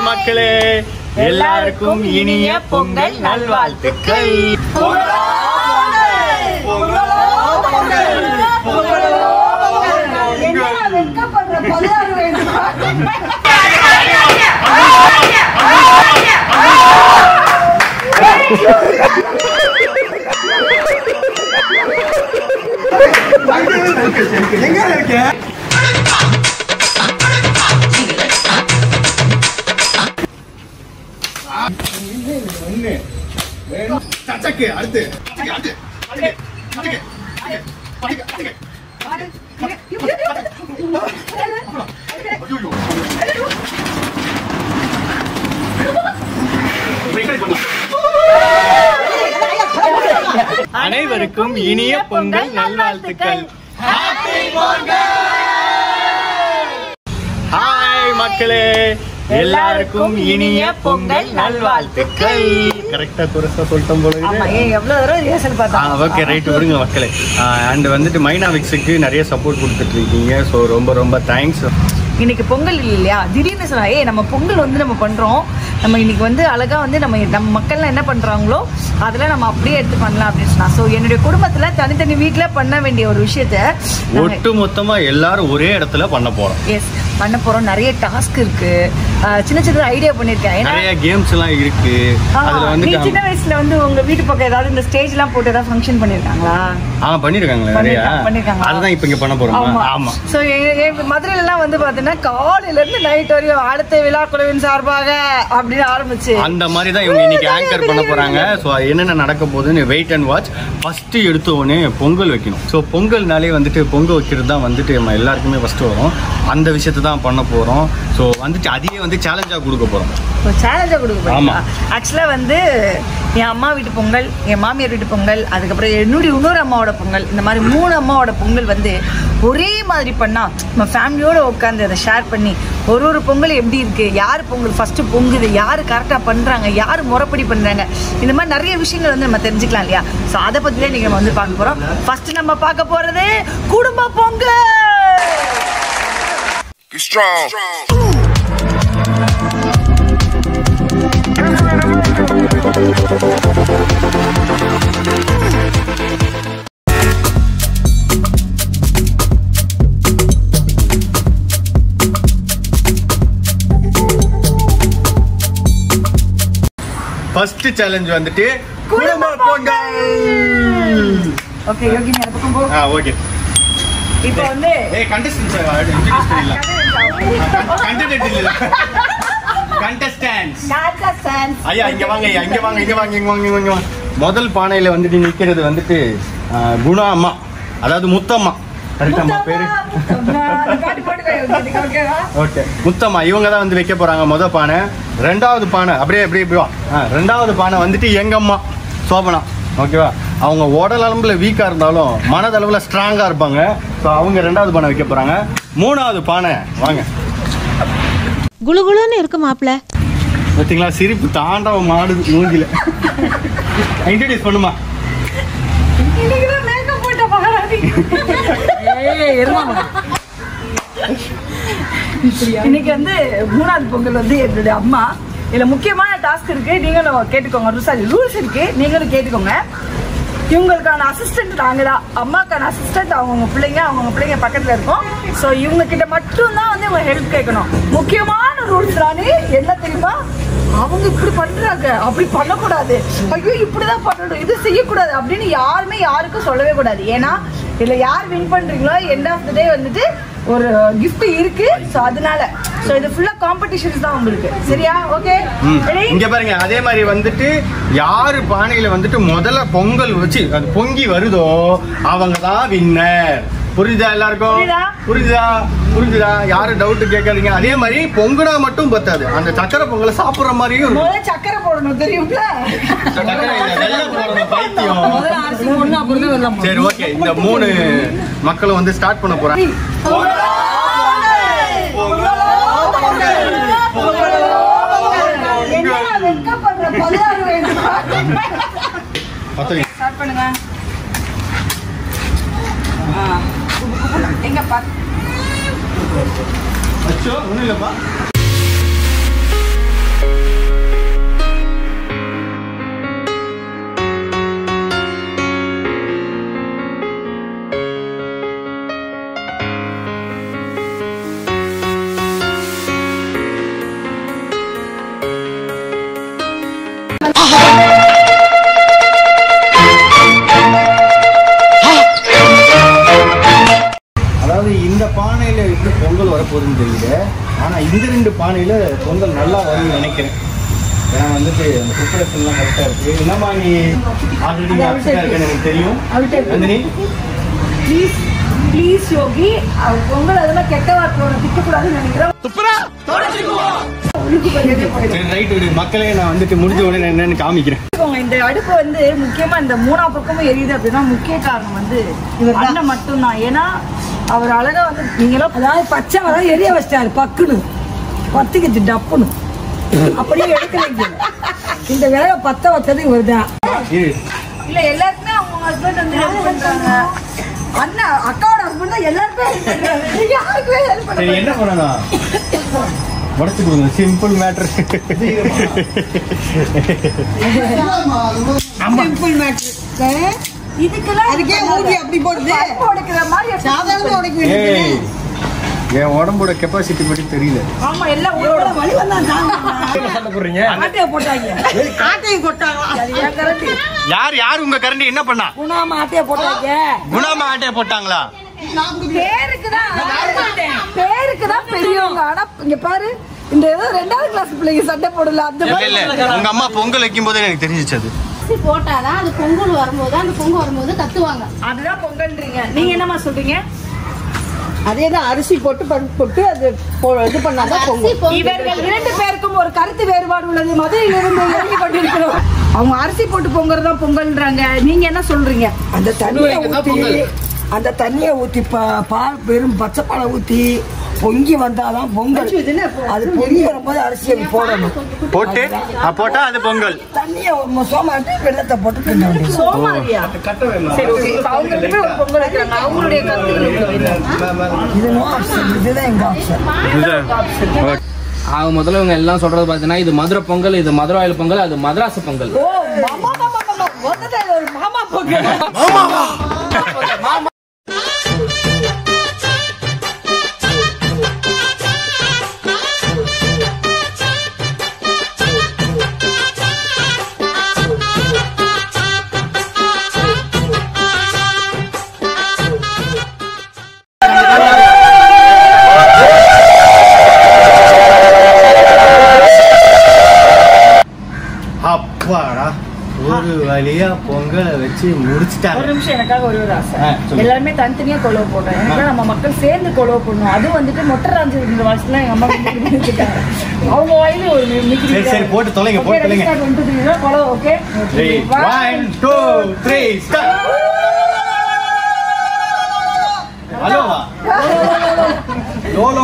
மக்களே எல்லாருக்கும் இனிய பொங்கல் நல்வாழ்த்துக்கள் சச்சக்கு அடுத்து அடுத்து அனைவருக்கும் இனிய பொங்கல் நல்வாழ்த்துக்கள் ஹாய் மக்களே எல்லாருக்கும் இனிய பொங்கல் நல்வாழ்த்துக்கள் கரெக்டா குறைச்சா சொல்லிட்டோம் போல ஆமா இருக்குது. ஏன் எவ்வளவு தடவை ரிஹர்சல் பார்த்தா ஓகே ரைட் விடுங்க மக்களே அண்ட் வந்துட்டு மைனா விக்ஸுக்கு நிறைய சப்போர்ட் கொடுத்துட்டு இருக்கீங்க ஸோ ரொம்ப ரொம்ப தேங்க்ஸ் இன்னைக்கு பொங்கல் இல்லையா திடீர்னு சொன்னா ஏய் நம்ம பொங்கல் வந்து நம்ம பண்றோம் நம்ம இன்னைக்கு வந்து அழகா வந்து நம்ம நம்ம மக்கள்லாம் என்ன பண்றாங்களோ அதெல்லாம் நம்ம அப்படியே எடுத்து பண்ணலாம் அப்படின்னு சொன்னா ஸோ என்னுடைய குடும்பத்துல தனித்தனி வீட்ல பண்ண வேண்டிய ஒரு விஷயத்த ஒட்டு மொத்தமா எல்லாரும் ஒரே இடத்துல பண்ண போறோம் எஸ் பண்ண போறோம் நிறைய டாஸ்க் இருக்கு அஹ் சின்ன சின்ன ஐடியா பண்ணிருக்கேன் ஏன்னா நிறைய கேம்ஸ் எல்லாம் இருக்கு ஆ, அதுல நீ சின்ன வந்து வயசுல வந்து உங்க வீட்டு பக்கம் ஏதாவது இந்த ஸ்டேஜ் எல்லாம் போட்டு ஏதாவது ஃபங்க்ஷன் பண்ணிருக்காங்களா ஆ பண்ணிருக்காங்களா நிறைய பண்ணிருக்காங்க, பண்ணிருக்காங்க. அதுதான் இப்ப இங்க பண்ண போறோம் ஆமா ஸோ மதுரையில எல்லாம் வந்து பாத்தீங்கன்னா காலையில இருந்து நைட் வரையும் அடுத்த விழா குழுவின் சார்பாக அப்படின்னு ஆரம்பிச்சு அந்த மாதிரி தான் இவங்க இன்னைக்கு ஆங்கர் பண்ண போறாங்க ஸோ என்னென்ன நடக்க போகுதுன்னு வெயிட் அண்ட் வாட்ச் ஃபர்ஸ்ட் எடுத்த உடனே பொங்கல் வைக்கணும் ஸோ பொங்கல்னாலே வந்துட்டு பொங்கல் வைக்கிறது தான் வந்துட்டு நம்ம எல்லாருக்குமே ஃபர்ஸ்ட் வரும் அந்த விஷயத்தை தான் பண்ண போறோம் ஸோ வந்துட்டு அதையே வந்து சேலஞ்சாக கொடுக்க போறோம் சேலஞ்சாக கொடுக்க ஆமா. போறீங்களா ஆக்சுவலாக வந்து என் அம்மா வீட்டு பொங்கல் என் மாமியார் வீட்டு பொங்கல் அதுக்கப்புறம் என்னுடைய இன்னொரு அம்மாவோட பொங்கல் இந்த மாதிரி மூணு அம்மாவோட பொங்கல் வந்து ஒரே மாதிரி பண்ணா நம்ம ஃபேமிலியோட உட்காந்து அதை ஷேர் பண்ணி ஒரு ஒரு பொங்கல் எப்படி இருக்கு யார் பொங்கல் ஃபர்ஸ்ட் பொங்குது யார் கரெக்டாக பண்றாங்க யார் முறைப்படி பண்றாங்க இந்த மாதிரி நிறைய விஷயங்கள் வந்து நம்ம தெரிஞ்சுக்கலாம் இல்லையா ஸோ அதை பற்றி தான் நீங்கள் நம்ம வந்து பார்க்க போறோம் ஃபர்ஸ்ட் நம்ம பார்க்க போறது குடும்ப Pongal Be strong. First challenge வந்துட்டு குடும்ப பொங்கல் ஓகே யோகி நீ அந்த பக்கம் போ ஆ ஓகே இப்போ வந்து ஏய் கண்டஸ்டன்ஸ் இன்ட்ரோ듀ce பண்ணிடலாம் கண்டஸ்டன்ட் இல்ல கண்டஸ்டன்ஸ் Contestants. ஐயா இங்க வாங்க ஐயா இங்க வாங்க இங்க வாங்க இங்க வாங்க இங்க வாங்க முதல் பானையில வந்துட்டு நிக்கிறது வந்துட்டு ஆ, குணா அம்மா அதாவது முத்தம்மா கரெக்ட் அம்மா பேரு ஓகே முத்தம்மா இவங்க தான் வந்து வைக்க போறாங்க முத பானை ரெண்டாவது பானை அப்படியே அப்படியே இப்படி வா ஆ, ரெண்டாவது பானை வந்துட்டு எங்க அம்மா சோபனா ஓகேவா அவங்க உடல் அளவுல வீக்கா இருந்தாலும் மனதளவுல ஸ்ட்ராங்கா இருப்பாங்க ஸோ அவங்க ரெண்டாவது பானை வைக்க போறாங்க மூணாவது பானை வாங்க குளுகுளுன்னு இருக்கு மாப்பிள்ள பார்த்தீங்களா சிரிப்பு தாண்டவம் மாடுது மூஞ்சில இன்ட்ரடியூஸ் பண்ணுமா இன்னைக்கு வந்து மூணாவது பொங்கல் வந்து என்னுடைய அம்மா இதுல முக்கியமான டாஸ்க் இருக்கு நீங்களும் கேட்டுக்கோங்க ரூல்ஸ் ரூல்ஸ் இருக்கு நீங்களும் கேட்டுக்கோங்க இவங்களுக்கான அசிஸ்டன்ட் நாங்க தான் அம்மாக்கான அசிஸ்டன்ட் அவங்கவுங்க பிள்ளைங்க அவங்கவுங்க பிள்ளைங்க பக்கத்துல இருக்கோம் ஸோ இவங்க கிட்ட மட்டும்தான் வந்து இவங்க ஹெல்ப் கேட்கணும் முக்கியமான ரூல்ஸ் ராணி என்ன தெரியுமா அவங்க இப்படி பண்றாங்க அப்படி பண்ணக்கூடாது ஐயோ இப்படிதான் பண்ணணும் இது செய்யக்கூடாது அப்படின்னு யாருமே யாருக்கும் சொல்லவே கூடாது ஏன்னா இதுல யார் வின் பண்றீங்களோ எண்ட் ஆஃப் த டே வந்துட்டு ஒரு gift இருக்கு ஸோ அதனால ஸோ இது ஃபுல்லா காம்படிஷன்ஸ் தான் உங்களுக்கு சரியா ஓகே ம். இங்க பாருங்க அதே மாதிரி வந்துட்டு யாரு பானையில வந்துட்டு முதல்ல பொங்கல் வச்சு அது பொங்கி வருதோ அவங்க தான் வின்னர் புரியுதா எல்லாருக்கும் புரியுதா? புரியுதா புரிஞ்சுதா யாரும் டவுட் கேட்காதீங்க அதே மாதிரி பொங்குனா மட்டும் பத்தாது அந்த சக்கரை பொங்கலை சாப்பிடுற மாதிரியும் இருக்கும். முதல்ல சக்கரை போடணும் தெரியும்ல சக்கரை இல்ல, வெல்லம் போடணும், பைத்தியம் முதல்ல அரிசி போடணும் அப்புறம் தான் வெள்ளம் சரி ஓகே இந்த மூணு மக்களும் வந்து ஸ்டார்ட் பண்ண போறாங்க பத்து ஸ்டார்ட் பண்ணுங்க ஆ, கூப்பு, கூப்பு. எங்க பாத்து அச்சோ ஒண்ணும் இல்லப்பா இரண்டு பானையில பொங்கல் நல்லா வரும்னு நினைக்கிறேன் ஏன்னா வந்துட்டு அந்த ப்ரிப்பரேஷன்லாம் கரெக்டாக இருக்கு என்னம்மா நீ ஆல்ரெடி ஆப்ஷனாக இருக்குன்னு எனக்கு தெரியும் அவள்கிட்ட நந்தினி ப்ளீஸ் ப்ளீஸ் யோகி அவர் பொங்கல் அதெல்லாம் கெட்ட வார்த்தையோட திட்டக்கூடாதுன்னு நினைக்கிறேன் ஒழுங்கு பண்ணிட்டே போயிடு. சரி ரைட் விடு மக்களே நான் வந்துட்டு முடிஞ்ச உடனே நான் என்னன்னு காமிக்கிறேன் வச்சுக்கோங்க, இந்த அடுப்பு வந்து முக்கியமா இந்த மூணா பக்கமும் எரியுது அப்படின்னா முக்கிய காரணம் வந்து இவர் அண்ணன் மட்டும்தான் ஏன்னா அவர் அழகா வந்து நீங்களும் அதாவது பச்சை வரம் எரிய வச்சிட்டாரு பக்குன்னு பத்துக்குச்சு டப்புன்னு அப்படியே எடுக்கலைங்க இந்த விறக பத்த வச்சது இவர் தான் இரு இல்ல எல்லாருக்குமே அவங்க ஹஸ்பண்ட் வந்து ஹெல்ப் பண்றாங்க அண்ணா அக்காவோட ஹஸ்பண்ட் தான் எல்லாருக்குமே help பண்றாங்க யாருக்குமே ஹெல்ப் சரி பண்ண என்ன பண்ணணும் உடச்சு கொடுங்க சிம்பிள் மேட்ரு சிம்பிள் மேட்ரு இதுக்கெல்லாம் அதுக்கே ஊதி அப்படி போடுது பருப்பு உடைக்கிற மாதிரி சாதாரண உடைக்க ஏய் வேண்டியது என் உடம்போட கெப்பாசிட்டி படி தெரியல ஆமா எல்லாம் ஊரோட வழி வந்தா சண்டை போடுறீங்க ஆட்டையை போட்டாங்க ஆட்டையை போட்டாங்களா அது ஏன் கரண்டி யார் யார் உங்க கரண்டி என்ன பண்ணா குணாம ஆட்டையை போட்டாங்க குணாமா ஆட்டைய போட்டாங்களா பேருக்கு தான் பேருக்கு தான் பெரியவங்க ஆனா இங்க பாரு இந்த ஏதோ ரெண்டாவது கிளாஸ் பிள்ளைங்க சண்டை போடல அந்த இல்ல மாதிரி இல்ல உங்க அம்மா பொங்கல் வைக்கும் போதே எனக்கு தெரிஞ்சிச்சு அது அரிசி போட்டாதான் அது பொங்கல் வரும்போது அந்த பொங்கல் வரும்போது கத்துவாங்க அதுதான் பொங்கல்ன்றீங்க நீங்க என்னமா சொல்றீங்க அதே தான் அரிசி போட்டு பருப்பு போட்டு அது போ- இது பண்ணாதான் அரிசி பொங்கல் பொங்கல் இவர்கள் இரண்டு பேருக்கும் ஒரு கருத்து வேறுபாடு உள்ளது மதுரையிலிருந்து இறங்கி கொண்டிருக்கிறோம் அவங்க அரிசி போட்டு பொங்கல் தான் பொங்கல்ன்றாங்க நீங்க என்ன சொல்றீங்க அந்த தண்ணியை ஊத்தி அந்த தண்ணியை ஊத்தி பா- பால் வெறும் பச்சை பாலை ஊத்தி பொங்கி வந்தாதான் பொங்கல் அது பொங்கி வரும்போது அரிசியை போடணும் போட்டு ஆ, போட்டா அது பொங்கல் தண்ணியை ஒரு சோமாட்டி வெள்ளத்தை போட்டு கிண்ட வேண்டியது சோமாரியா சரி ஓகே இப்ப அவங்க ரெண்டு பேரும் ஒரு பொங்கல் வைக்கிறாங்க அவங்களுடைய கருத்துக்கள் இது நோ ஆப்ஷன் இதுதான் எங்க ஆப்ஷன் ஆக முதல்ல இவங்க எல்லாம் சொல்றது பார்த்தீங்கன்னா இது மதுரை பொங்கல் இது மதுரை ஆயில் பொங்கல் அது மദ്രാസ് பொங்கல் ஓ மாமா மாமா மாமா மொத்தத்துல இது ஒரு மாமா பொங்கல் அப்பாடா ஒரு வழியா பொங்கலை வச்சு ஒரு முடிச்சிட்டாங்க நிமிஷம் எனக்காக ஒரு ஒரு ஆசை ஆ, சொல்லு. எல்லாருமே தனித்தனியா கொலவு போடுறோம் எனக்கு நம்ம மக்கள் சேர்ந்து கொலவு பண்ணணும் அது வந்துட்டு மொட்டை ராஞ்சு இந்த வாய்ஸ்ல எங்க அம்மா வந்து வச்சுட்டாங்க அவங்க வாயில ஒரு மிமிக்ரி சரி, சரி, போட்டு தொலைங்க, போட்டு தொலைங்க. கொலவு okay Three, one, two, three, start. ஹலோவா லோ லோ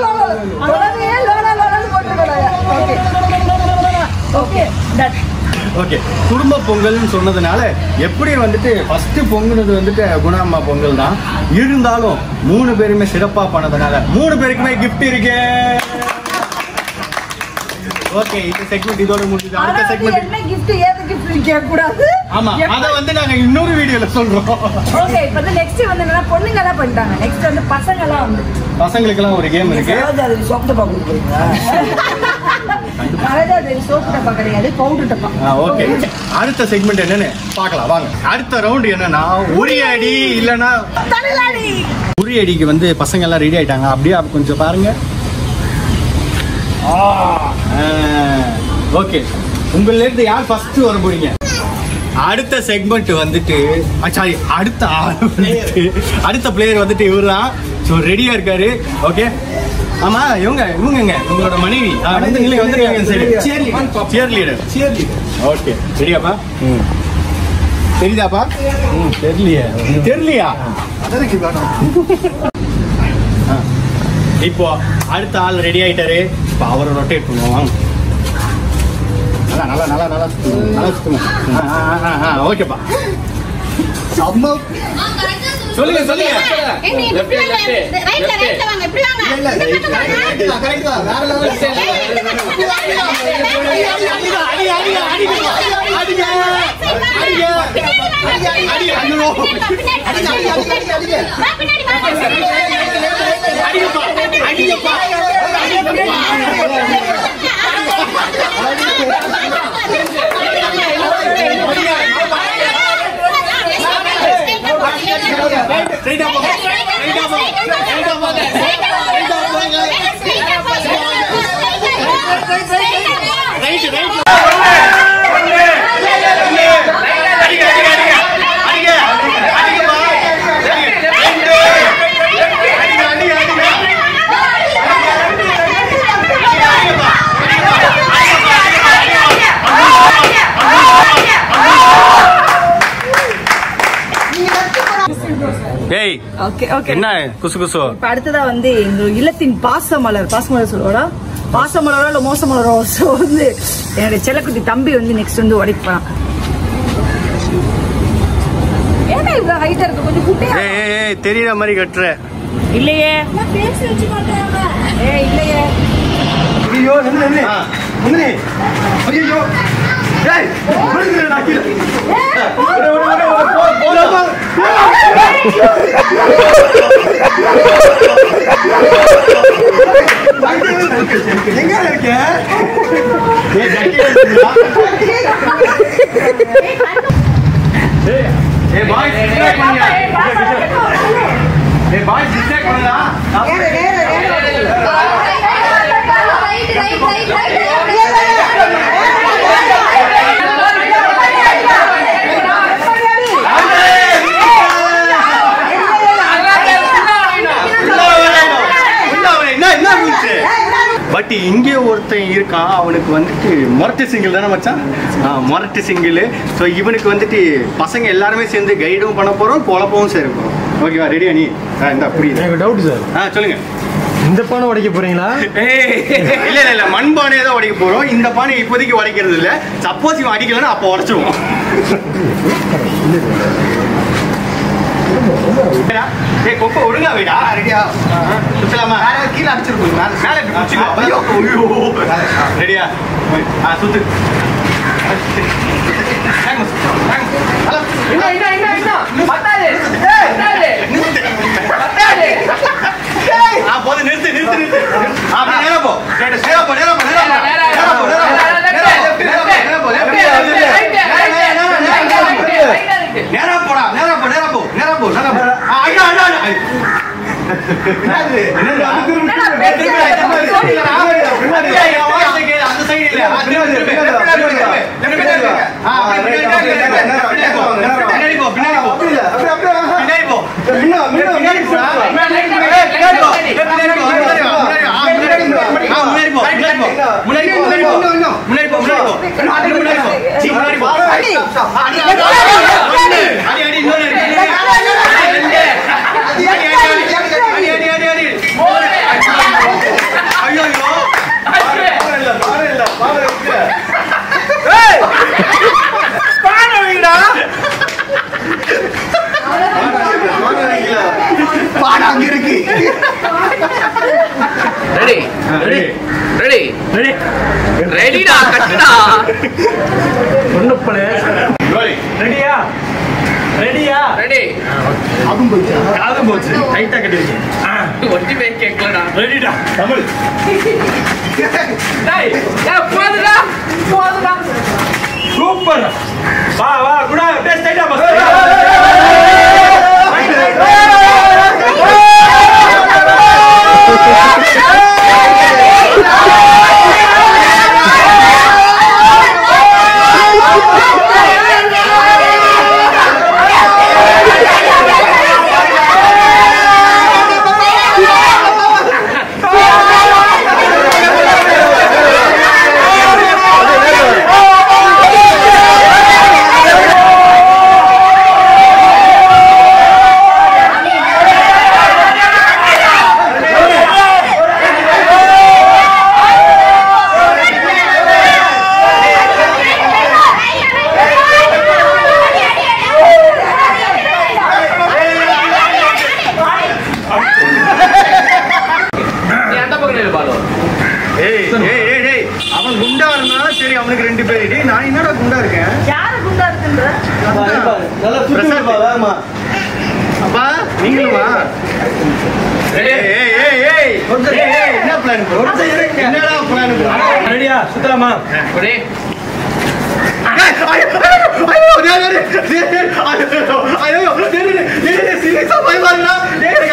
ஓகே தட் ஓகே குடும்ப பொங்கல்னு சொன்னதுனால எப்படி வந்துட்டு ஃபர்ஸ்ட் பொங்குனது வந்துட்டு குணாம்மா பொங்கல் தான் இருந்தாலும் மூணு பேருமே சிறப்பா பண்ணதுனால மூணு பேருக்குமே gift இருக்கு ஓகே இந்த செக்மெண்ட் இதோட முடிஞ்சது அடுத்த செக்மெண்ட் என்ன gift ஏது gift கேட்க கூடாது ஆமா எப்ப- அத வந்து நாங்க இன்னொரு வீடியோல சொல்றோம் ஓகே இப்போ வந்து நெக்ஸ்ட் வந்து என்னன்னா பொண்ணுங்க எல்லாம் பண்ணிட்டாங்க நெக்ஸ்ட் வந்து பசங்க எல்லாம் வந்து பசங்களுக்கெல்லாம் ஒரு கேம் இருக்கு அது சொந்த பாக்கு போறீங்களா அழகா அது சோப்பு டப்பா கிடையாது பவுடர் டப்பா ஓகே அடுத்த செக்மெண்ட் என்னன்னு பார்க்கலாம் வாங்க அடுத்த ரவுண்ட் என்னன்னா உரி அடி இல்லனா தலைலாடி உரி அடிக்கு வந்து பசங்க எல்லாம் ரெடி ஆயிட்டாங்க அப்படியே அப்ப கொஞ்சம் பாருங்க ஓகே உங்கள இருந்து யார் ஃபர்ஸ்ட் வர போறீங்க அடுத்த செக்மெண்ட் வந்துட்டு சாரி அடுத்த ஆள் வந்துட்டு அடுத்த பிளேயர் வந்துட்டு இவர் தான் ஸோ ரெடியா இருக்காரு ஓகே ஆமா இவங்க இவங்கங்க உங்களோட மனைவி ஆ, வந்து நில்லுங்க வந்து cheer leader cheer leader okay ரெடியாப்பா ம் தெரியுதாப்பா ம் தெரியலையே தெரியலையா ஆ. இப்போ அடுத்த ஆள் ரெடி ஆயிட்டாரு இப்போ அவரை ரொட்டேட் பண்ணுவோம் வாங்க. நல்லா நல்லா நல்லா நல்லா சுத்துங்க. நல்லா சுத்துங்க ஆ, ஆ, ஆ, ஆ, ஓகேப்பா சொல்லுங்க சொல்லுங்க ஏய், நீ இப்படி வாங்க. ரைட்ல, ரைட்ல வாங்க. இப்படி வாங்க. இந்த பக்கம் வாங்க. வா, பின்னாடி வா. ஏய் ஓகே ஓகே என்ன குசு குசு இப்ப அடுத்ததா வந்து எங்க இல்லத்தின் பாசமலர் பாசமலர் சொல்லுவாடா பாசமலரோ இல்ல மோசமலரோ ஸோ வந்து என்னுடைய செல்லக்குட்டி தம்பி வந்து நெக்ஸ்ட் வந்து உடைக்க போறான் ஏன்னா இவ்வளவு ஹைட்டா இருக்கு கொஞ்சம் குட்டையா ஏய் ஏய், ஏய் தெரியற மாதிரி கட்டுற இல்லையே ஏ இல்லையே ஐயோ நின்னு நின்னு நின்னு ஐயோ ஏய் விழுந்துடா கீழே விடு, விடு, விடு, விடு, போ, போ, போ. எங்க இருக்க ஏய் ஜட்டி எடுத்துடா. ஏய், ஏய் பாய் டிஸ்ட்ராக்ட் பண்ணியா ஏய் பாய் டிஸ்ட்ராக்ட் பண்ணடா பட் இங்கே ஒருத்தன் இருக்கான் அவனுக்கு வந்துட்டு மொரட்டு சிங்கிள் தானே மச்சான் ஆ, மொரட்டு சிங்கிள் ஸோ இவனுக்கு வந்துட்டு பசங்க எல்லாருமே சேர்ந்து கைடும் பண்ண போறோம் குழப்பவும் சேர போறோம் ஓகேவா ரெடியா நீ ஆ இந்த புரியுது எனக்கு டவுட் சார் ஆ சொல்லுங்க இந்த பானை உடைக்க போறீங்களா ஏய், இல்ல இல்ல இல்ல மண் பானையை தான் உடைக்க போறோம் இந்த பானை இப்போதைக்கு உடைக்கிறது இல்ல சப்போஸ் இவன் அடிக்கலன்னா அப்போ உடைச்சிருவோம் ஏய் கொப்ப ஒழுங்கா வைடா ரெடியா சுத்தலாமா கீழே அடிச்சிருக்கோம் மேல மேல இப்படி பிடிச்சிக்கோ. ஐயோ ஐயோ ரெடியா ஆ சுத்து வாங்க, வாங்க. ஹலோ. ஆ, போதும், நிறுத்து, நிறுத்து, நிறுத்து. ஆ, அப்படியே நேரா போ. நேரா நேரா போ, நேரா போ, நேரா போ. நேரா போ, நேரா போ. நேரா போ, நேரா போ, நேரா போ, நேரா போ. நேரா, நேரா, நேரா, நேரா, நேரா, நேரா. நேரா போடா, நேரா போ, நேரா போ, நேரா போ, நேரா போ. ஆ, ஐயா, ஐயா, ஐயா. ஐ. என்னது? என்னது? அது திரும்ப, திரும்ப, திரும்ப, திரும்ப, திரும்ப, திரும்ப. ஐயா, வாசல் கேளு, அந்த side இல்ல. ஆ, திரும்ப, திரும்ப, திரும்ப, திரும்ப, திரும்ப. திரும்ப, திரும்ப. ஆ, அப்படியே பின்னாடி போ, பின்னாடி போ, பின்னாடி போ, பின்னாடி போ. பின்னாடி போ. பின்னாடி போடா. முன்னாடி போ. முன்னாடி போ. முன்னாடி போ. முன்னாடி போ. ஆ, முன்னாடி போ. முன்னாடி போ. முன்னாடி போ. முன்னாடி போ. முன்னாடி போ. முன்னாடி போ. ஆ, முன்னாடி போ. சீ, முன்னாடி போ. அடி, அடி, அடி, அடி. அடி, அடி, இன்னொன்னு இருக்கு. ரெண்டு. அடி, அடி, அடி, அடி, அடி, அடி, அடி. ஐயோ, ஐயோ. பாரு இல்ல, பாரு இல்ல, பாரு இருக்கு. ஏய்! பாரு வைடா. பாரு அங்க இருக்கு ரெடி ரெடி ரெடி ரெடி ரெடிடா கட்டுடா பொண்ணுப்பனே ரோலிங் ரெடியா ரெடியா ரெடி காதும் போச்சு டைட்டா கட்டிருக்கீங்க ஒட்டிமே கேட்கலடா ரெடிடா தமிழ் டேய் ஏய் போதுடா போதுடா சூப்பர் வா வா குடா அப்படியே ஸ்ட்ரைட்டா பஸ் நீ அந்த பக்கம் நில்லு பாலு ஏய் ஏய் ஏய் ஏய் அவன் குண்டா இருந்தாலும் சரி அவனுக்கு ரெண்டு பேர் டேய் நான் என்னடா குண்டா இருக்கேன் யாரு குண்டா இருக்குன்ற பிரசாந்த். அப்பா நீங்களுமா ஏய் ஏய் ஏய் ஏய் ஏய், ஏய், என்ன பிளான் என்னடா பிளான் ரெடியா சுத்தலாமா ரெடி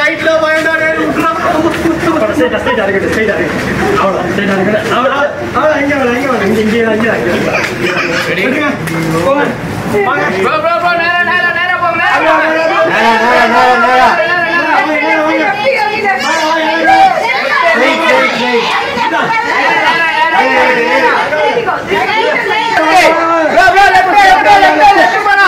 ஸ்ட்ரைட்டா ஸ்ட்ரைட்டா இருக்கட்டும் ஸ்ட்ரைட்டா இருக்கட்டும் அவ்வளோ ஸ்ட்ரைட்டா இருக்கட்டும் அவ்வளோ ப்ரோ ப்ரோ ப்ரோ நேரா நேரா நேரா போங்க நேரா நேரா, நேரா, நேரா, நேரா. Bro bro left left left left போனா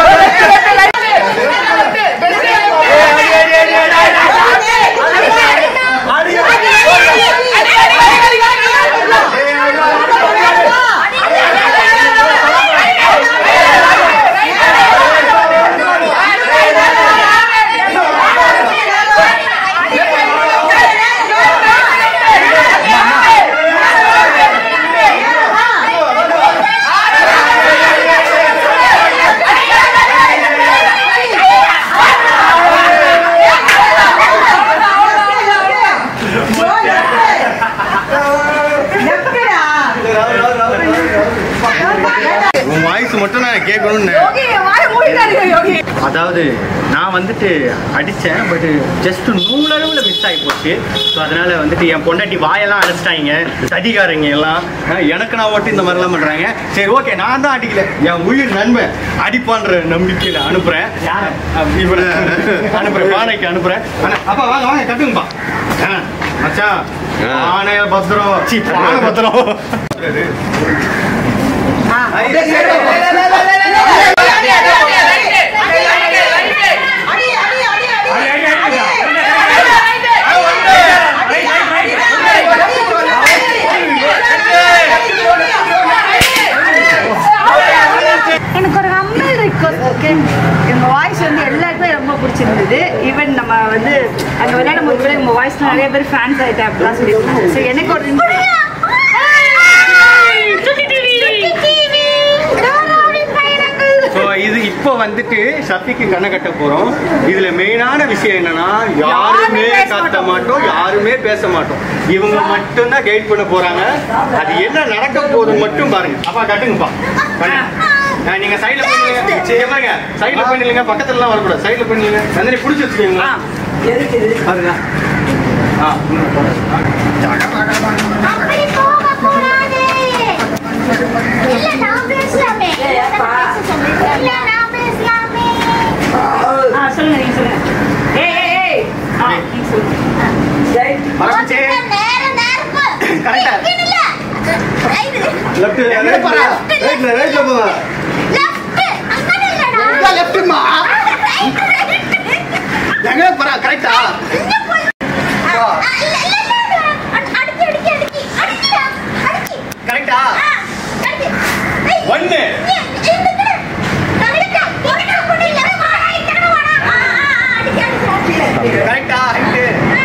உன் வாய்ஸ் மட்டும் நான் கேட்கணும்னு யோகி வாய மூடிட்டாருங்க யோகி அதாவது நான் வந்துட்டு அடித்தேன் பட் ஜஸ்ட் நூலளவில் மிஸ் ஆகி போச்சு ஸோ அதனால் வந்துட்டு என் பொண்டாட்டி வாயெல்லாம் அடைச்சிட்டாங்க சதிகாரங்க எல்லாம் அஹ் எனக்கு நான் மட்டும் இந்த மாதிரிலாம் பண்ணுறாங்க சரி ஓகே நான் தான் அடிக்கல என் உயிர் நண்பன் அடிப்பான்ற நம்பிக்கையில் அனுப்புகிறேன் இவர் அனுப்புகிறேன் பானைக்கு அனுப்புகிறேன் அப்பா வாங்க வாங்க கட்டுங்கப்பா ஆ, மச்சான் பானை பத்திரம் சி பானை பத்திரம் எனக்கு ஒரு ஹம்மல் ரிக்வஸ்ட் ஓகே எங்க வாய்ஸ் வந்து எல்லாருக்குமே ரொம்ப பிடிச்சிருந்தது ஈவன் நம்ம வந்து அங்க விளையாடும் போது கூட உங்க வாய்ஸ் நிறைய பேர் ஃபேன்ஸ் ஆயிட்டேன் அப்படிலாம் சொல்லியிருந்தாங்க ஸோ எனக்கு ஒரு ஸோ இது இப்போ வந்துட்டு சத்திக்கு கண்ணை கட்ட போறோம் இதுல மெயினான விஷயம் என்னன்னா யாருமே யாருமே பேச கத்த மாட்டோம் யாருமே பேச மாட்டோம் இவங்க மட்டும்தான் கைட் பண்ண போறாங்க அது என்ன நடக்க போகுது மட்டும் பாருங்க அப்பா கட்டுங்கப்பா பண்ணு. ஆ, நீங்க சைடுல பண்ணுங்க சரி பாருங்க சைடுல பண்ணிடுங்க பக்கத்துல எல்லாம் வரக்கூடாது சைடுல பண்ணிடுங்க நந்தினி புடிச்சு வச்சுக்கோங்க பாருங்க ஆ ம், போடுங்க. அப்படி போகக்கூடாது. இல்ல, நான் பேசலாமே. இல்ல, நான் பேசலாமே. ஆ சொல்லுங்க நீங்க சொல்லுங்க ஏய் ஏய் ஏய் ஆ நீங்க சொல்லுங்க மறந்துச்சே. நேரம், நேரம். கரெக்டா. இங்க இல்ல. Right. லெஃப்ட் எங்க போறா ரைட்ல ரைட்ல போங்க Left. அங்க இல்லடா. இங்க லெஃப்ட்மா Right, right. எங்க போறா கரெக்டா ஆ, இல்ல, இல்ல, இல்ல, இல்ல. அடி- அடிக்கி, அடிக்கி, அடிக்கி. அடிக்கிடா. அடிக்கி. கரெக்டா ஆ, அடிக்கி. ஏய், ஒன்னு ஏய், இழுத்துடு. தவிடுக்கா. போடுடா, போடு. இல்ல, வாடா, இத்தனை வாடா. ஆ, ஆ, ஆ, அடிக்கி, அடிக்கி, அடிக்கி. கரெக்டா ஹைட்டு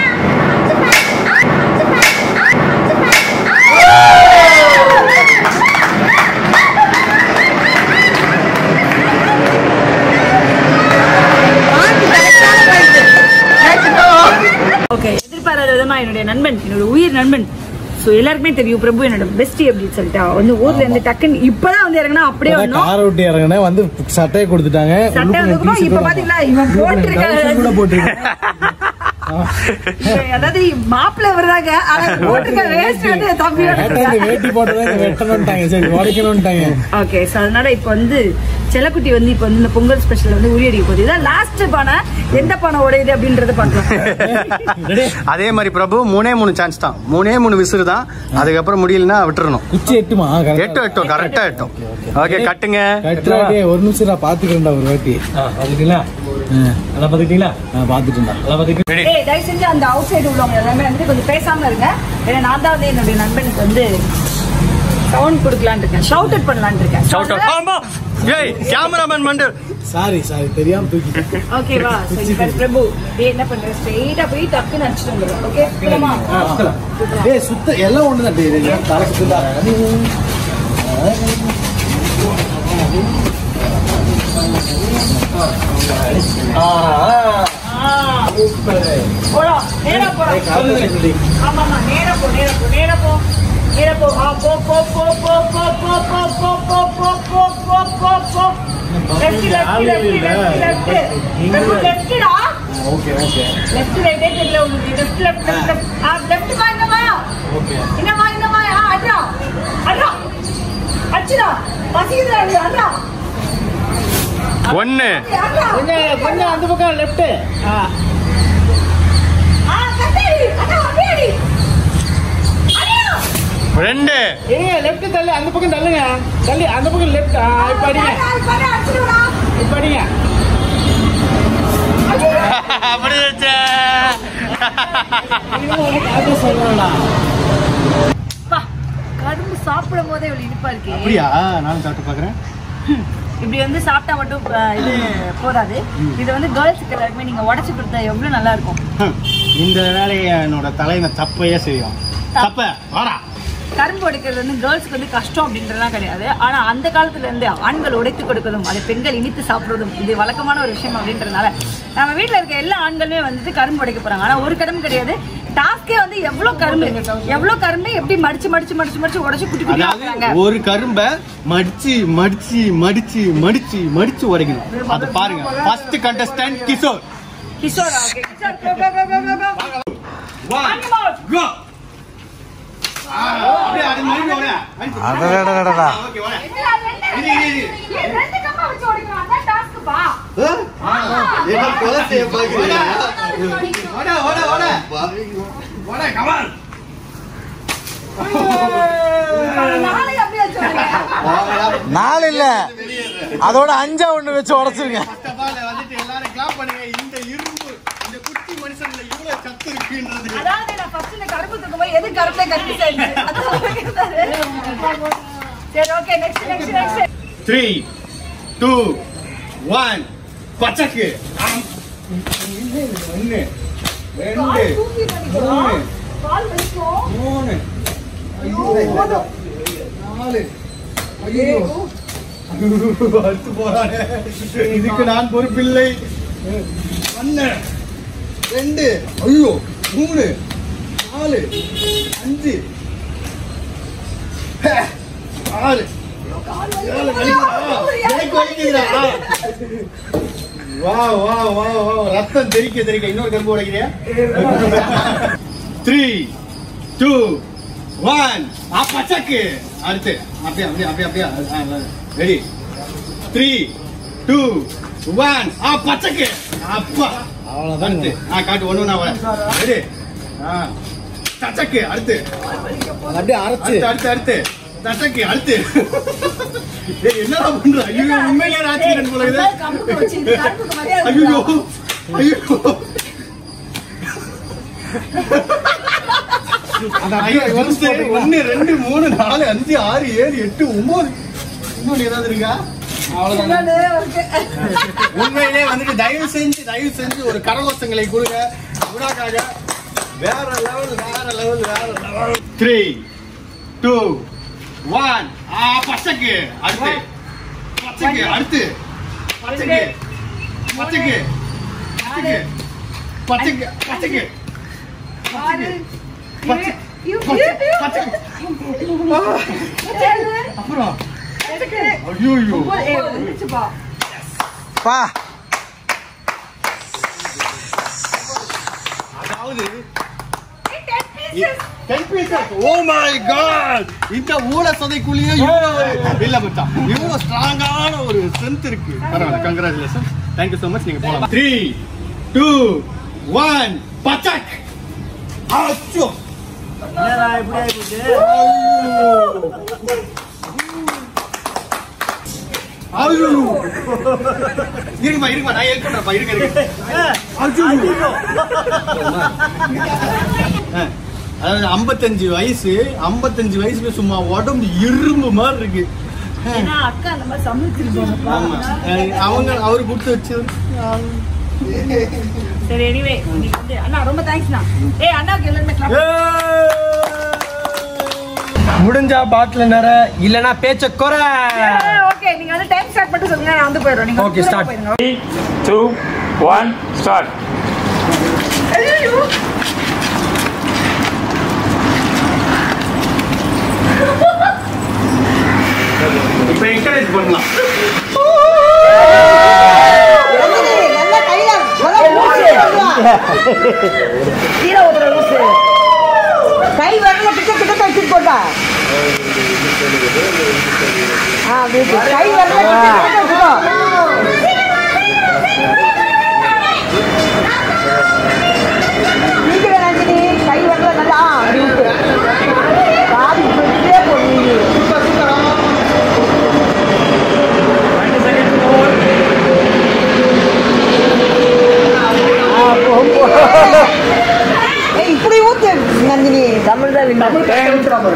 ஓகே எதிர்பாராத விதமா என்னுடைய நண்பன் என்னோட உயிர் நண்பன் ஸோ எல்லாருக்குமே தெரியும் பிரபு என்னோட பெஸ்டி அப்படின்னு சொல்லிட்டு அவன் வந்து ஊர்ல இருந்து டக்குன்னு இப்பதான் வந்து இறங்கினா அப்படியே வந்தோம் காரை விட்டு இறங்கினேன் வந்து சட்டையை கொடுத்துட்டாங்க சட்டை வந்து இப்ப பாத்தீங்களா இவன் போட்டிருக்க கூட போட்டிருக்கேன் அதாவது மாப்பிள்ளை வர்றாங்க ஆனா போட்டிருக்க வேஸ்ட் வந்து என் தம்பியோட கேட்டா இந்த வேட்டி போட்டதை இங்க வெட்டணும்ட்டாங்க சரி உடைக்கணும்ட்டாங்க ஓகே ஸோ அதனால இப்போ வந்து செல்லக்குட்டி வந்து இப்போ வந்து இந்த பொங்கல் ஸ்பெஷல் வந்து உரியடிக்க போகுது இதான் லாஸ்ட் பானை எந்த பானை உடையுது அப்படின்றத பார்க்கலாம் அதே மாதிரி பிரபு மூணே மூணு சான்ஸ் தான் மூணே மூணு விசிறு தான் அதுக்கப்புறம் முடியலன்னா விட்டுறணும் குச்சி எட்டுமா எட்டும் எட்டும் கரெக்டா எட்டும் ஓகே கட்டுங்க கட்டுறாடே ஒரு நிமிஷம் நான் பாத்துக்கிறேன்டா ஒரு வாட்டி பாத்துக்கிட்டீங்களா நல்லா பாத்துக்கிட்டீங்களா நான் பாத்துட்டேன்டா நல்லா பாத்துக்கிட்டு ஏய் தயவு செஞ்சு அந்த அவுட் சைடு உள்ளவங்க எல்லாமே வந்து கொஞ்சம் பேசாம இருங்க ஏன்னா நான் தான் வந்து என்னுடைய நண்பனுக்கு வந்து சவுண்ட் கொடுக்கலான்னு இருக்கேன் ஷவுட் அவுட் பண்ணலான்னு இருக்கேன் Shout out. ஆமா ஏய் கேமராமேன் மண்டல் சாரி சாரி தெரியாம தூக்கிட்டேன் ஓகேவா சரி பாரு, பிரபு நீ என்ன பண்ற ஸ்ட்ரெயிட்டா போய் டக்குன்னு அடிச்சுட்டு வந்துடும் ஓகே போலாமா டேய் சுத்த எல்லாம் ஒண்ணுதான் டேய் டேய், தலை சுத்தா போலாம் நேரா போலாம் ஆமா ஆமா நேரா போ நேரா போ நேரா போ நேரா போ ஆ போ போ போ போ போ போ போ போ போ போ போ போ போ போ left left left left left லெஃப்ட்டா ஓகே ஓகே லெஃப்ட் ரைட்டே தெரியல உங்களுக்கு லெஃப்ட் லெஃப்ட் லெஃப்ட் ஆ லெஃப்ட் வா இங்க வா ஓகே இங்க வா இங்க வா ஆ அட்ரா அட்ரா பசிக்குதுடா நீ அண்ணா ஒன்னு அண்ணா கொஞ்சம் கொஞ்சம் அந்த பக்கம் லெஃப்ட் ஆ கட்டடி அண்ணா அப்படியே அடியா ரெண்டு ஏங்க லெஃப்ட் தள்ளு அந்த பக்கம் தள்ளுங்க தள்ளி அந்த பக்கம் லெஃப்ட் இப்ப அடிங்க பாரு அடிச்சுடா இப்ப அடிங்க அப்படி வச்சே பா கரும்பு சாப்பிடும் போதே இவ்வளவு இனிப்பா இருக்கே அப்படியா நானும் சாப்பிட்டு பாக்குறேன் இப்படி வந்து சாப்பிட்டா மட்டும் அஹ், இது போதாது இது வந்து கேர்ள்ஸுக்கு எல்லாருக்குமே நீங்க உடைச்சு கொடுத்தா எவ்வளவு நல்லா இருக்கும் ஹம். இந்த வேலையை என்னோட தலைவன் தப்பையே செய்யும் தப்ப வாடா கரும்பு உடைக்கிறது வந்து கேர்ள்ஸ்க்கு வந்து கஷ்டம் அப்படின்றதுலாம் கிடையாது ஆனா அந்த காலத்துல இருந்து ஆண்கள் உடைத்து கொடுக்கறதும் அதை பெண்கள் இனித்து சாப்பிடுவதும் இது வழக்கமான ஒரு விஷயம் அப்படின்றதுனால நம்ம வீட்ல இருக்க எல்லா ஆண்களுமே வந்துட்டு கரும்பு உடைக்க போறாங்க ஆனா ஒரு கரும்பு கிடையாது டாஸ்கே வந்து எவ்வளவு கரும்பு எவ்வளவு கரும்பு எப்படி மடிச்சு மடிச்சு மடிச்சு மடிச்சு உடைச்சு குட்டி குட்டி அதாவது ஆக்குறாங்க ஒரு கரும்பை மடிச்சு மடிச்சு மடிச்சு மடிச்சு மடிச்சு உடைக்கணும் அது பாருங்க ஃபர்ஸ்ட் கண்டஸ்டன்ட் கிஷோர் கிஷோரா okay Kishore go, go, go, go, go, go. One, go. ஆ, அப்படியே அது மாதிரி ஓட. அடடடடடா. ஓகே, ஓட. என்னடா ரெண்டு இரு, இரு, இரு. ஏன் ரெண்டு கம்பா வச்சு உடைக்கிறோம் அதான் டாஸ்க்குப்பா என்ன கொலை செய்ய பாக்குறீங்க? ஓட, ஓட, ஓட. ஓட, come on. நாளை அப்படியே வச்சு உடைங்க. நாலு இல்ல அதோட அஞ்சா ஒண்ணு வச்சு உடைச்சிருங்க First of all, வந்துட்டு எல்லாரும் clap பண்ணுங்க. இந்த இரும்பு, இந்த குட்டி மனுஷன்ல இவ்வளவு சத்து இருக்குன்றது. அதாவது நான் first இந்த கரும்பு தூக்கும்போது எது கரும்புல கரும்பு சேர்ந்துச்சு? அதான் கேட்டாரு. சரி okay next next next Three, two, one. பச்சக்கு ஒன்னு ரெண்டு கால் தூக்கி பண்ணிக்கலாம் மூணு கால் வலிக்கும் மூணு ஐயோ நாலு ஐயோ அடுத்து போறானே இதுக்கு நான் பொறுப்பில்லை ஒன்னு ரெண்டு ஐயோ மூணு நாலு அஞ்சு ஹே, ஆறு ஏழு வலிக்குதா? எனக்கு வலிக்குதுடா. வா வா வா வா ரத்தம் தெரிக்க தெரிக்க இன்னொரு கரும்பு உடைக்கிறியா த்ரீ டூ ஒன் பச்சக்கு அடுத்து அப்படியே அப்படியே அப்படியே அப்படியே ரெடி த்ரீ டூ ஒன் ஆ பச்சக்கு அப்பா அவ்வளவுதான் அடுத்து ஆ காட்டு ஒண்ணு நான் வரேன் ரெடி ஆ தச்சக்கு அடுத்து அது அப்படியே அரைச்சு அடுத்து அடுத்து அடுத்து தச்சக்கு அடுத்து ஏய், என்னடா பண்ற ஐயோ உண்மையிலே ராஜ்கிரண் போல இது கம்புக்கு வச்சு இந்த கரும்புக்கு மரியாதை ஐயோ கொடுத்தா. ஐயோ ஐயோ, ஒன்று, ஒன்று ரெண்டு மூணு நாலு அஞ்சு ஆறு ஏழு எட்டு ஒன்பது இன்னொன்னு ஏதாவது இருக்கா இன்னொன்னு இருக்கு. உண்மையிலே வந்துட்டு தயவு செஞ்சு தயவு செஞ்சு ஒரு கரகோஷங்களை கொடுங்க குணாக்காக வேற லெவல் வேற லெவல் வேற லெவல் த்ரீ டூ ஒன் ஆ பச்சைக்கு அடுத்து பச்சைக்கு அடுத்து பச்சைக்கு பச்சைக்கு பச்சைக்கு பச்சைக்கு பச்சைக்கு ஆறு, பச்சை இரு, பச்சை இரு, இரு. பச்சைக்கு ஏழு, அப்புறம் எட்டு, ஐயோ ஒன்பது. ஏய், வந்துச்சுப்பா. பா அதாவது ஏய், ten pieces. Ten pieces oh my god இந்த ஊழ சதைக்குள்ளேயே இவ்வளவு இல்ல மச்சான் இவ்வளவு ஸ்ட்ராங்கான ஒரு ஸ்ட்ரென்த் இருக்கு பரவாயில்ல கங்க்ராச்சுலேஷன் தேங்க்யூ ஸோ மச் நீங்க போலாம் த்ரீ டூ ஒன் பச்சக் அச்சோ ஐயோ இருங்கம்மா இருங்கம்மா நான் ஹெல்ப் பண்றேன்ப்பா இருங்க இருங்க ஐயோ ஆ, அதாவது ஐம்பத்தஞ்சு வயசு ஐம்பத்தஞ்சு வயசுல சும்மா உடம்பு இரும்பு மாதிரி இருக்கு ஏன்னா அக்கா அந்த மாதிரி சமைச்சிருப்பாங்கப்பா. ஆமா அஹ் அவங்க அவரு கொடுத்து வச்சு சரி எனிவே நீங்க வந்து அண்ணா ரொம்ப தேங்க்ஸ்ண்ணா ஏய் அண்ணாக்கு எல்லாருமே clap. முடிஞ்சா பாட்டில் நேர இல்லனா பேச்ச குறை ஏய், ஓகே நீங்க வந்து டைம் ஸ்டார்ட் பண்ணிட்டு சொல்லுங்க நான் வந்து போயிடுறோம் நீங்க Okay, தூரமா start. போயிடுங்க. Three, two, one, start. ஐயையோ. இப்ப என்கரேஜ் பண்ணலாம் கை வரல கிட்ட கிட்ட வச்சுட்டு போட்டா ஆ அப்படியே கை வரல வச்சுக்கோ சீக்கிரம் ரஞ்சினி கை வரல நல்லா ஆ, அப்படி விட்டு பாதி இப்படியே போடுவீங்க ஏய், இப்படி ஊத்து நந்தினி தமிழ் தான்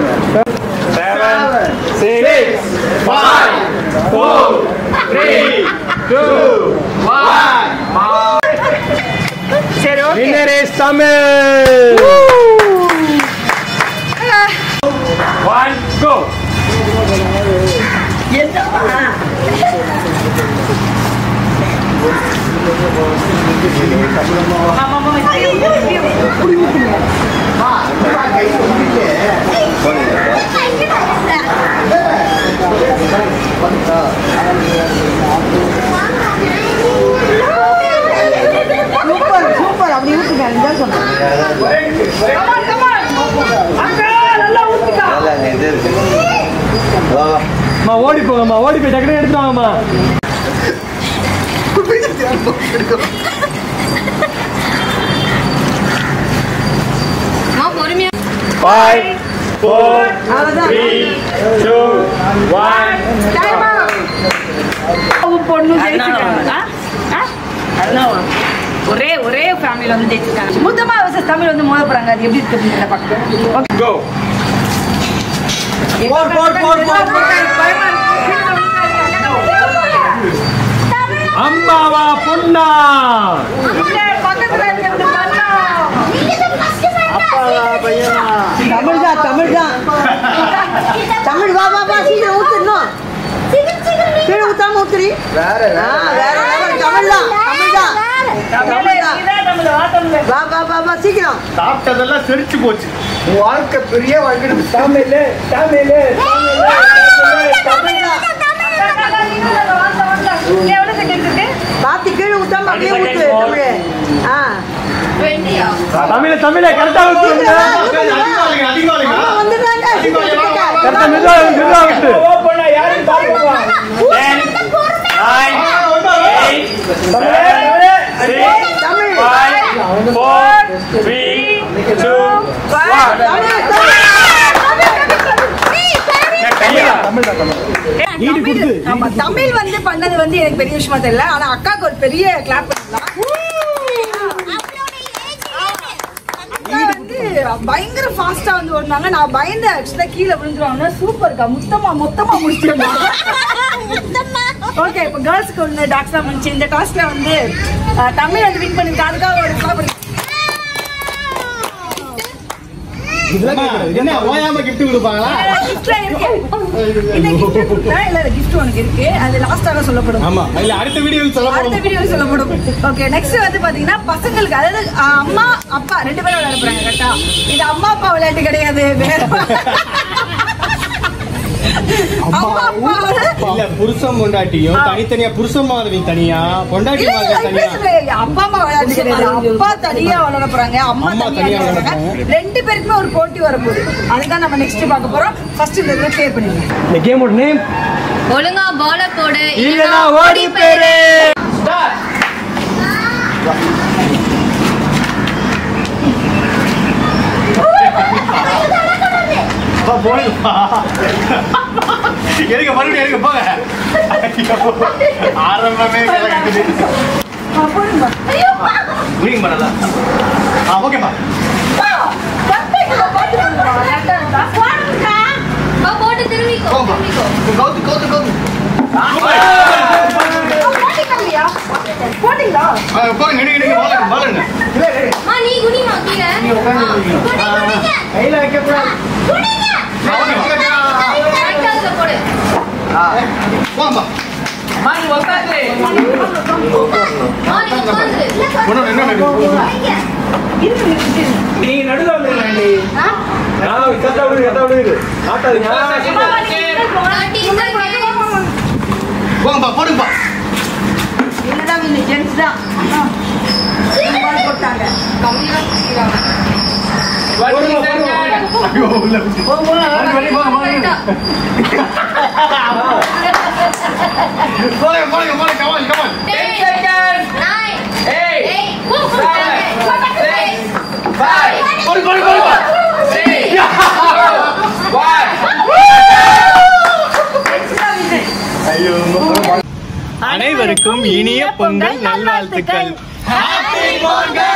சரி okay Winner is Tamil. One, go. Super super அப்படி ஊத்துங்க இதுதான் சொன்னேன் அக்கா நல்லா ஊத்துக்கா அம்மா ஓடி போங்கம்மா ஓடி போய் டக்குனு எடுத்துட்டு வாங்கம்மா Five, four, அவ்வளவுதான் three, two, one. பொண்ணு ஜெயிச்சிருக்காங்க ஆ? ஆ? அதெல்லாம் ஒரே ஒரே ஃபேமிலில வந்து ஜெயிச்சிருக்காங்க முத்தமா வர்சஸ் தமிழ் வந்து மோத போறாங்க அது எப்படி இருக்கு அப்படின்னு பார்க்கலாம் ஓகே Go. போர், போர், போர், போர், போர். அம்மாவா பொண்ணா தமிழ் தான் தமிழ் தான் தமிழ் வா வா வா சீக்கிரம் ஊத்து இன்னும் கீழே ஊத்தாம ஊத்துறி வேற வேற level. தமிழ் தான் தமிழ் தான் தமிழ் தான் வா வா வா வா சீக்கிரம் சாப்பிட்டதெல்லாம் செரிச்சு போச்சு வாழ்க்கை பெரிய வாழ்க்கை தமிழ் தமிழ் தமிழ் தான் பாத்தி கீழே ஊத்தாம அப்படியே ஊத்து தமிழ் ஆ தமிழ தமிழ கரெக்டா விட்டு அதிகமாலிங்க அதிகமாலிங்க அம்மா வந்துட்டாங்க கரெக்டா மெதுவா மெதுவா விட்டு Open ஆ யாரும் பாருங்கப்பா. Ten, nine, eight, seven, six, Tamil five, four, three, two, one. Tamil Tamil கையா ஆமா தமிழ் வந்து பண்ணது வந்து எனக்கு பெரிய விஷயமா தெரியல ஆனா அக்காக்கு ஒரு பெரிய கிளாப் பண்ணலாம் அக்கா வந்து பயங்கர ஃபாஸ்டா வந்து ஓடினாங்க நான் பயந்த ஆக்சுவலா கீழே விழுந்துருவாங்க சூப்பர்க்கா மொத்தமா மொத்தமா முடிச்சிருந்தாங்க ஓகே இப்போ கேர்ள்ஸ்க்கு ஒன்று டாக்ஸ் தான் முடிச்சு இந்த டாஸ்க்ல வந்து அஹ், தமிழ் வந்து வின் பண்ணிருக்கா அதுக்காக ஒரு clap பண்ணி- என்ன ஓயாம கிஃப்ட் கொடுப்பாங்களா gift ல இருக்கு. இந்த gift கொடுத்தா இல்ல gift உனக்கு இருக்கு அது லாஸ்டாக சொல்லப்படும் ஆமா இல்ல அடுத்த வீடியோவில் சொல்ல அடுத்த வீடியோல சொல்லப்படும் ஓகே நெக்ஸ்ட் வந்து பாத்தீங்கன்னா பசங்களுக்கு அதாவது அஹ், அம்மா அப்பா ரெண்டு பேரும் விளையாட போறாங்க கரெக்டா இது அம்மா அப்பா விளையாட்டு கிடையாது வேற அம்மா அப்பாவோட இல்ல புருஷன் பொண்டாட்டியும் தனித்தனியா புருஷன் மாதிரி தனியா பொண்டாட்டி இல்ல, மாதிரி இல்ல, தனியா இப்படி சொல்லல. அப்பா அம்மா விளையாட்டு கிடையாது அப்பா தனியா விளையாட போறாங்க அம்மா அம்மா தனியா தனியா விளையாட போறாங்க ரெண்டு பேருக்குமே ஒரு போட்டி வரப்போகுது அதுதான் நம்ம நெக்ஸ்ட் பார்க்க போறோம் ஃபர்ஸ்ட் இந்த இதில் கிளியர் பண்ணிடுங்க இந்த கேமோட நேம் ஒழுங்கா பால போடு இல்லனா ஓடி பேரு அப்பா, போடுப்பா. எடுங்க மறுபடியும் எடுங்க போங்க ஐயோ, ஆரம்பமே வேலை கட்டுது. Reading பண்ணதா? ஆ, ஓகேப்பா. வா, போட்டு திரும்பிக்கோ போங்கப்பா. திரும்பிக்கோ கவுத்து, கவுத்து, கவுத்து. போட்டீங்களா ஆ, போங்க, நெடுங்க, நெடுங்க, வாழுங்க, வாழுங்க. அம்மா நீ குனிமா கீழே குனி, குனிங்க. கையில வைக்க கூடாது குனிங்க. ஆ, ஓகே, ஓகே, ஓகே. Correct ஆ அதுல போடு போங்கப்பா. அம்மா, நீ உட்காந்துரு. இன்னொன்னு, இன்னொன்னு. நீங்க நடுவுல வந்துருங்க நான் கத்தா விடுங்க கத்தா விடுங்க ஆட்டாதீங்க போங்கப்பா, போடுங்கப்பா. இல்லடா இந்த ஜென்ஸ் தான் போட்டாங்க போடுங்க, போடுங்க. ஐயோ, உள்ள விட்டு. வாங்க, வெளிய போங்க, போங்க. போங்க, போங்க, போங்க, come on, come on. போடு, போடு, போடு, போடு. ஐயோ, அனைவருக்கும் இனிய பொங்கல் நல்வாழ்த்துக்கள் Happy பொங்கல்